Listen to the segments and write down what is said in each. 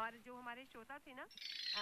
और जो हमारे श्रोता थे ना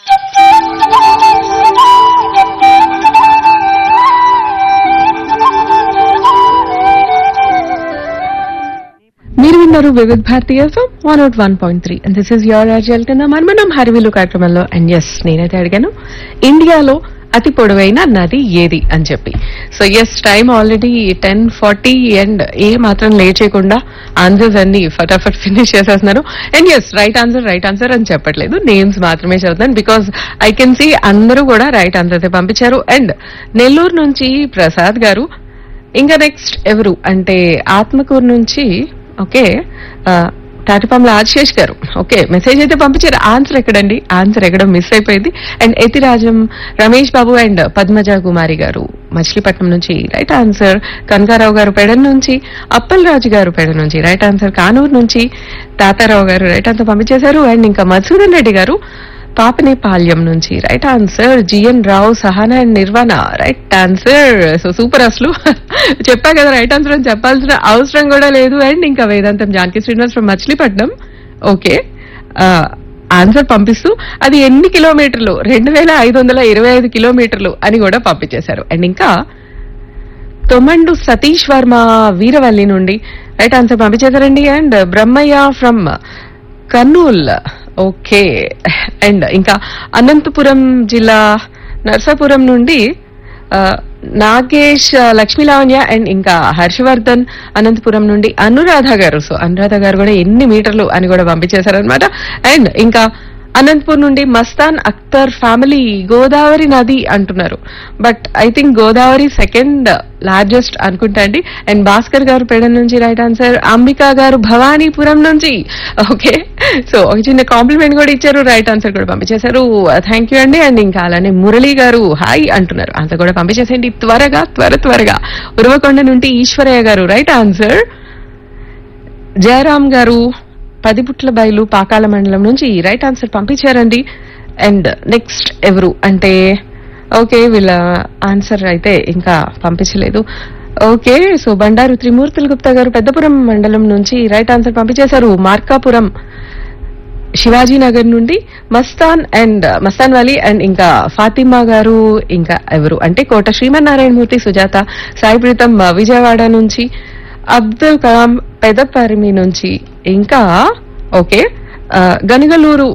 మీరు విన్నారు Vividh Bharati FM one out one point three and this is your అర్జల్ కింద మనం హరివిలు కార్యక్రమంలో అండ్ ఎస్ నేనైతే అడిగాను ఇండియాలో అతి పొడవైన నది ఏది అని చెప్పి so yes time already ten forty and ఏ మాత్రం లేట్ చేయకుండా ఆన్సర్స్ అన్ని ఫటాఫట్ ఫినిష్ చేసేస్తున్నాను and yes right answer right answer అని చెప్పట్లేదు నేమ్స్ మాత్రమే చదువుతాను బికాస్ ఐ కెన్ సీ అందరూ కూడా రైట్ ఆన్సర్ పంపించారు అండ్ నెల్లూరు నుంచి ప్రసాద్ గారు ఇంకా నెక్స్ట్ ఎవరు అంటే ఆత్మకూరు నుంచి ఓకే ఆ, తాటిపాముల ఆశేష్ గారు ఓకే మెసేజ్ అయితే పంపించారు ఆన్సర్ ఎక్కడండి ఆన్సర్ ఎక్కడో మిస్ అయిపోయింది అండ్ ఎతిరాజం రమేష్ బాబు అండ్ పద్మజ కుమారి గారు మచిలీపట్నం నుంచి రైట్ ఆన్సర్ కనకారావు గారు పెడన్ నుంచి అప్పల్ రాజు గారు పెడన్ నుంచి రైట్ ఆన్సర్ కానూరు నుంచి తాతారావు గారు రైట్ ఆన్సర్ పంపించేశారు అండ్ ఇంకా మధుసూదన్ రెడ్డి గారు పాపనేపాల్యం నుంచి right answer G N Rao Sahana and Nirvana right answer so super అసలు చెప్పా కదా రైట్ ఆన్సర్ అని చెప్పాల్సిన అవసరం కూడా లేదు అండ్ ఇంకా Vedantam Janaki Srinivas from Machilipatnam okay answer పంపిస్తూ అది ఎన్ని కిలోమీటర్లు రెండు వేల ఐదు వందల ఇరవై ఐదు కిలోమీటర్లు అని కూడా పంపించేశారు అండ్ ఇంకా తొమండు సతీష్ వర్మ వీరవల్లి నుండి రైట్ ఆన్సర్ పంపించేశారండి and Brahmayya from Kurnool okay and ఇంకా అనంతపురం జిల్లా నర్సాపురం నుండి ఆ, నాగేష్ ఆ, లక్ష్మీ లావణ్య అండ్ ఇంకా హర్షవర్ధన్ అనంతపురం నుండి అనురాధ గారు సో అనురాధ గారు కూడా ఎన్ని మీటర్లు అని కూడా పంపించేశారనమాట అండ్ ఇంకా అనంతపూర్ నుండి మస్తాన్ అఖ్తర్ ఫ్యామిలీ గోదావరి నది అంటున్నారు but I think Godavari second largest అనుకుంటా అండి అండ్ భాస్కర్ గారు పేడ నుంచి రైట్ ఆన్సర్ అంబికా గారు భవానీపురం నుంచి ఓకే సో ఒక చిన్న కాంప్లిమెంట్ కూడా ఇచ్చారు రైట్ ఆన్సర్ కూడా పంపించేశారు థ్యాంక్ యూ అండి అండ్ ఇంకా అలానే మురళి గారు హాయ్ అంటున్నారు ఆన్సర్ కూడా పంపించేసేయండి త్వరగా త్వర త్వరగా ఉరవకొండ నుండి ఈశ్వరయ్య గారు రైట్ ఆన్సర్ జయరాం గారు పదిపుట్ల బయలు పాకాల మండలం నుంచి రైట్ ఆన్సర్ పంపించారండి అండ్ నెక్స్ట్ ఎవరు అంటే ఓకే వీళ్ళ ఆన్సర్ అయితే ఇంకా పంపించలేదు ఓకే సో బండారు త్రిమూర్తుల గుప్తా గారు పెద్దపురం మండలం నుంచి రైట్ ఆన్సర్ పంపించేశారు మార్కాపురం శివాజీ నగర్ నుండి మస్తాన్ అండ్ మస్తాన్ వాలి అండ్ ఇంకా ఫాతిమా గారు ఇంకా ఎవరు అంటే కోట శ్రీమన్నారాయణమూర్తి సుజాత సాయి ప్రీతం ఆ, విజయవాడ నుంచి అబ్దుల్ కలాం పెదపరిమి నుంచి ఇంకా ఓకే ఆ, గనిగలూరు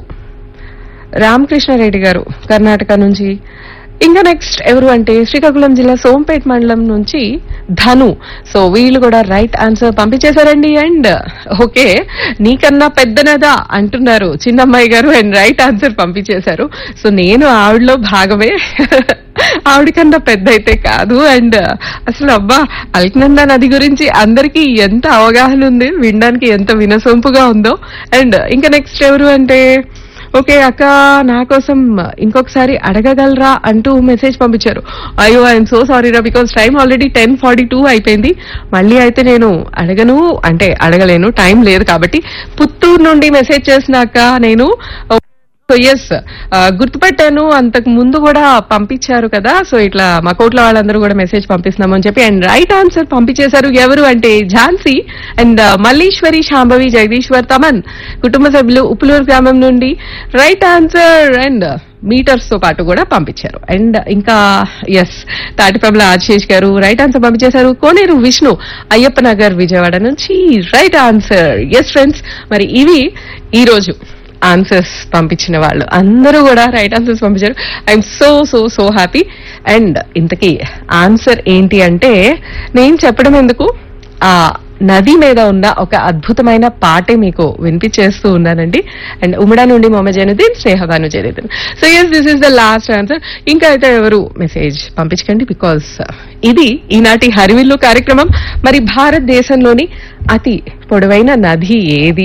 రామకృష్ణారెడ్డి గారు కర్ణాటక నుంచి ఇంకా నెక్స్ట్ ఎవరు అంటే శ్రీకాకుళం జిల్లా సోంపేట్ మండలం నుంచి ధను సో వీళ్ళు కూడా రైట్ ఆన్సర్ పంపించేశారండి అండ్ ఓకే నీకన్నా పెద్దనదా అంటున్నారు చిన్నమ్మాయి గారు అండ్ రైట్ ఆన్సర్ పంపించేశారు సో నేను ఆవిడలో భాగమే ఆవిడకన్నా పెద్ద అయితే కాదు అండ్ అసలు అబ్బా అల్కనంద నది గురించి అందరికీ ఎంత అవగాహన ఉంది వినడానికి ఎంత వినసొంపుగా ఉందో అండ్ ఇంకా నెక్స్ట్ ఎవరు అంటే ఓకే అక్క నా కోసం ఇంకొకసారి అడగగలరా అంటూ మెసేజ్ పంపించారు అయ్యో ఐఎమ్ సో సారీ రా because time already ten forty two అయిపోయింది మళ్ళీ అయితే నేను అడగను అంటే అడగలేను టైం లేదు కాబట్టి పుత్తూరు నుండి మెసేజ్ చేసినాక నేను సో ఎస్ గుర్తుపెట్టాను అంతకు ముందు కూడా పంపించారు కదా సో ఇట్లా మా కోట్ల వాళ్ళందరూ కూడా మెసేజ్ పంపిస్తున్నాము అని చెప్పి అండ్ రైట్ ఆన్సర్ పంపించేశారు ఎవరు అంటే ఝాన్సీ అండ్ మల్లీశ్వరి శాంభవి జగదీశ్వర్ తమన్ కుటుంబ సభ్యులు ఉప్పులూరు గ్రామం నుండి రైట్ ఆన్సర్ అండ్ మీటర్స్ తో పాటు కూడా పంపించారు అండ్ ఇంకా ఎస్ తాటిపంల ఆశేష్ గారు రైట్ ఆన్సర్ పంపించేశారు కోనేరు విష్ణు అయ్యప్ప నగర్ విజయవాడ నుంచి రైట్ ఆన్సర్ ఎస్ ఫ్రెండ్స్ మరి ఇవి ఈ రోజు ఆన్సర్స్ పంపించిన వాళ్ళు అందరూ కూడా రైట్ ఆన్సర్స్ పంపించారు I'm so so so happy and ఇంతకీ ఆన్సర్ ఏంటి అంటే నేను చెప్పడం ఎందుకు ఆ నది మీద ఉన్న ఒక అద్భుతమైన పాటే మీకు వినిపించేస్తూ ఉన్నానండి అండ్ ఉమ్మడా నుండి Mohammed Zainuddin Snehabanu Zainuddin so yes this is the last answer ఇంకా అయితే ఎవరు మెసేజ్ పంపించకండి బికాస్ ఇది ఈనాటి హరివిల్లు కార్యక్రమం మరి భారతదేశంలోని అతి పొడవైన నది ఏది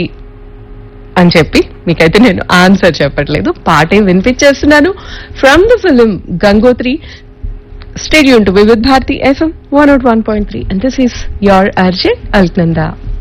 అని చెప్పి మీకైతే నేను ఆన్సర్ చెప్పట్లేదు పాటే వినిపించేస్తున్నాను from the film Gangotri stadium to Vividh Bharati FM one out one point three and this is your urgent Alaknanda